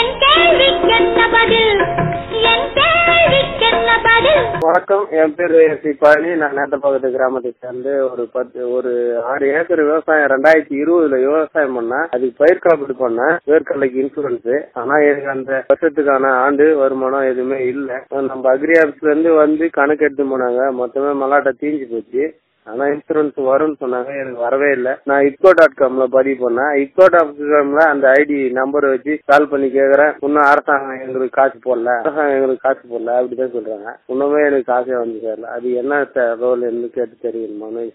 என் கேள்விக்கென்ன பதில் என் கேள்விக்கென்ன பதில் வணக்கம் என் பேரு சி பழனி நான் நேத்தப்பக்கத்து கிராமத்தை சேர்ந்து ஒரு பத்து ஒரு ஆறு ஏக்கர் விவசாயம் ரெண்டாயிரத்தி இருபதுல விவசாயம் பண்ணேன் அதுக்கு பயிர் காப்பீடு பண்ணேன் வேர்க்கடலைக்கு இன்சூரன்ஸ் ஆனா எனக்கு அந்த வருஷத்துக்கான ஆண்டு வருமானம் எதுவுமே இல்ல நம்ம அக்ரி ஆபீஸ்ல இருந்து வந்து கணக்கு எடுத்து போனாங்க மொத்தமே மலாட்டை தீஞ்சு போச்சு ஆனா இன்சூரன்ஸ் வரும்னு சொன்னாங்க எனக்கு வரவே இல்லை நான் இப்கோ டாட் காம்ல பதிவு பண்ணேன் இப்கோ டாட் காம்ல அந்த ஐடி நம்பர் வச்சு கால் பண்ணி கேக்குறேன் இன்னும் அரசாங்கம் எங்களுக்கு காசு போடல அரசாங்கம் எங்களுக்கு காசு போடல அப்படிதான் சொல்றாங்க இன்னுமே எனக்கு காசே வந்து சேரல அது என்ன ரோல் என்று கேட்டு தெரியணுமான்னு